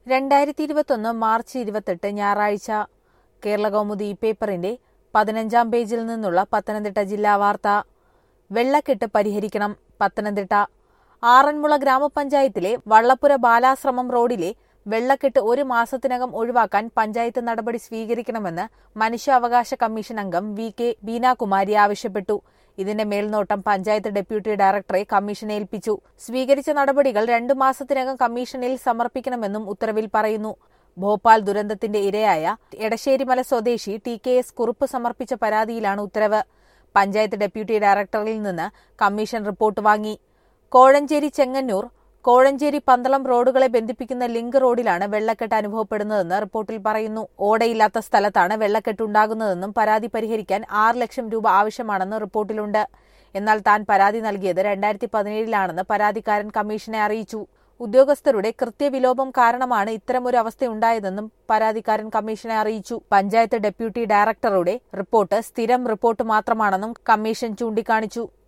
രണ്ടായിരത്തി ഇരുപത്തൊന്ന് മാർച്ച് ഇരുപത്തെട്ട് ഞായറാഴ്ച കേരളകൗമുദി പേപ്പറിന്റെ പതിനഞ്ചാം പേജിൽ നിന്നുള്ള പത്തനംതിട്ട ജില്ലാ വാർത്ത വെള്ളക്കെട്ട് പരിഹരിക്കണം പത്തനംതിട്ട ആറന്മുള ഗ്രാമപഞ്ചായത്തിലെ വള്ളപ്പുര ബാലാശ്രമം റോഡിലെ വെള്ളക്കെട്ട് ഒരു മാസത്തിനകം ഒഴിവാക്കാൻ പഞ്ചായത്ത് നടപടി സ്വീകരിക്കണമെന്ന് മനുഷ്യാവകാശ കമ്മീഷൻ അംഗം വി കെ ബീനാകുമാരി ആവശ്യപ്പെട്ടു ഇതിന്റെ മേൽനോട്ടം പഞ്ചായത്ത് ഡെപ്യൂട്ടി ഡയറക്ടറെ കമ്മീഷനെ ഏൽപ്പിച്ചു സ്വീകരിച്ച നടപടികൾ രണ്ടു മാസത്തിനകം കമ്മീഷനിൽ സമർപ്പിക്കണമെന്നും ഉത്തരവിൽ പറയുന്നു ഭോപ്പാൽ ദുരന്തത്തിന്റെ ഇരയായ എടശ്ശേരിമല സ്വദേശി ടി കെ എസ് കുറുപ്പ് സമർപ്പിച്ച പരാതിയിലാണ് ഉത്തരവ് പഞ്ചായത്ത് ഡെപ്യൂട്ടി ഡയറക്ടറിൽ നിന്ന് കമ്മീഷൻ റിപ്പോർട്ട് വാങ്ങി കോഴഞ്ചേരി ചെങ്ങന്നൂർ കോഴഞ്ചേരി പന്തളം റോഡുകളെ ബന്ധിപ്പിക്കുന്ന ലിങ്ക് റോഡിലാണ് വെള്ളക്കെട്ട് അനുഭവപ്പെടുന്നതെന്ന് റിപ്പോർട്ടിൽ പറയുന്നു ഓടയില്ലാത്ത സ്ഥലത്താണ് വെള്ളക്കെട്ട് ഉണ്ടാകുന്നതെന്നും പരാതി പരിഹരിക്കാൻ ആറ് ലക്ഷം രൂപ ആവശ്യമാണെന്ന് റിപ്പോർട്ടിലുണ്ട് എന്നാൽ താൻ പരാതി നൽകിയത് രണ്ടായിരത്തി പതിനേഴിലാണെന്ന് പരാതിക്കാരൻ കമ്മീഷനെ അറിയിച്ചു ഉദ്യോഗസ്ഥരുടെ കൃത്യവിലോപം കാരണമാണ് ഇത്തരമൊരു അവസ്ഥയുണ്ടായതെന്നും പരാതിക്കാരൻ കമ്മീഷനെ അറിയിച്ചു പഞ്ചായത്ത് ഡെപ്യൂട്ടി ഡയറക്ടറുടെ റിപ്പോർട്ട് സ്ഥിരം റിപ്പോർട്ട് മാത്രമാണെന്നും കമ്മീഷൻ ചൂണ്ടിക്കാണിച്ചു